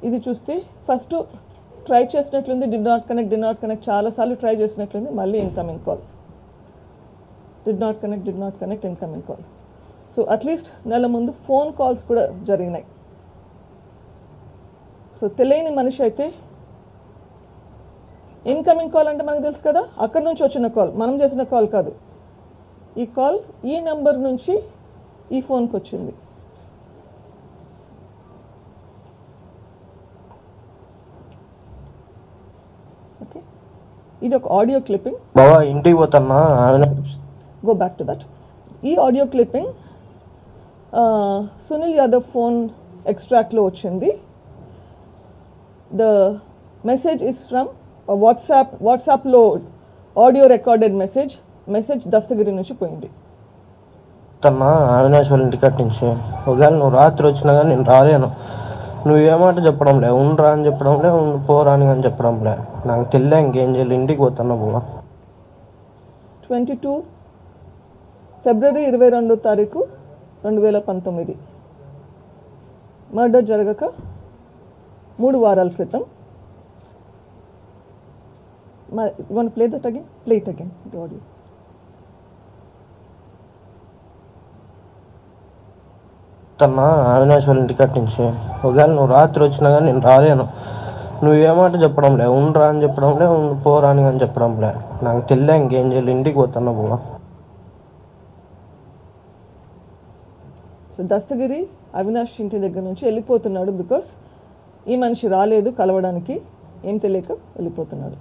ఇది చూస్తే first try చేసినట్లుంది did not connect did not connect చాలాసార్లు ట్రై చేసినట్లుంది మళ్ళీ incoming call did not connect did not connect incoming call so at least నెల ముందు ఫోన్ కాల్స్ కూడా జరిగినాయి సో తెలియని మనిషి అయితే ఇన్కమింగ్ కాల్ అంటే మనకు తెలుసు కదా అక్కడి నుంచి వచ్చిన కాల్ మనం చేసిన కాల్ కాదు ఈ కాల్ ఈ నెంబర్ నుంచి ఈ ఫోన్కి వచ్చింది ఓకే ఇది ఒక ఆడియో క్లిప్పింగ్ బావా ఇంటికి పోతున్నా ఆయన గో బ్యాక్ టు దట్ ఈ audio clipping Sunil Yadav phone ఎక్స్ట్రాక్ట్లో వచ్చింది the message is from WhatsApp వాట్సాప్లో audio recorded message message Dastagiri నుంచి పోయింది పోతున్నా అవినాష్ వాళ్ళ ఇంటికట్ నుంచి ఒకవేళ నువ్వు రాత్రి వచ్చినా కానీ నేను రాలేను నువ్వు ఏమాట చెప్పడం లే ఉండరా అని చెప్పడం లే ఉండు పోరా అని కానీ చెప్పడం లే నాకు తెలియ ఇంకేం చేయాలి ఇంటికి పోతున్నా బావా ట్వంటీ టూ ఫిబ్రవరి ఇరవై రెండో తారీఖు రెండు వేల పంతొమ్మిది మర్డర్ జరగక మూడు వారాల క్రితం one play that again play it again the audio పోతున్నా అవినాష్ వాళ్ళ ఇంటికట్ నుంచి ఒకవేళ నువ్వు రాత్రి వచ్చినా కానీ నేను రాలేను నువ్వు ఏమాట చెప్పడం లే ఉండరా అని చెప్పడం లే ఉండు పోరా అని కానీ చెప్పడం లే నాకు తెలియ ఇంకేం చేయాలి ఇంటికి పోతున్నా బావా సో దస్తగిరి అవినాష్ ఇంటి దగ్గర నుంచి వెళ్ళిపోతున్నాడు బికాస్ ఈ మనిషి రాలేదు కలవడానికి ఏం తెలియక వెళ్ళిపోతున్నాడు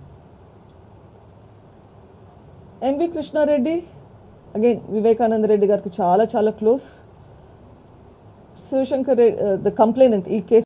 ఎంవి కృష్ణారెడ్డి అగైన్ వివేకానంద రెడ్డి గారికి చాలా చాలా close Shivashankar Reddy the complainant ఈ కేసు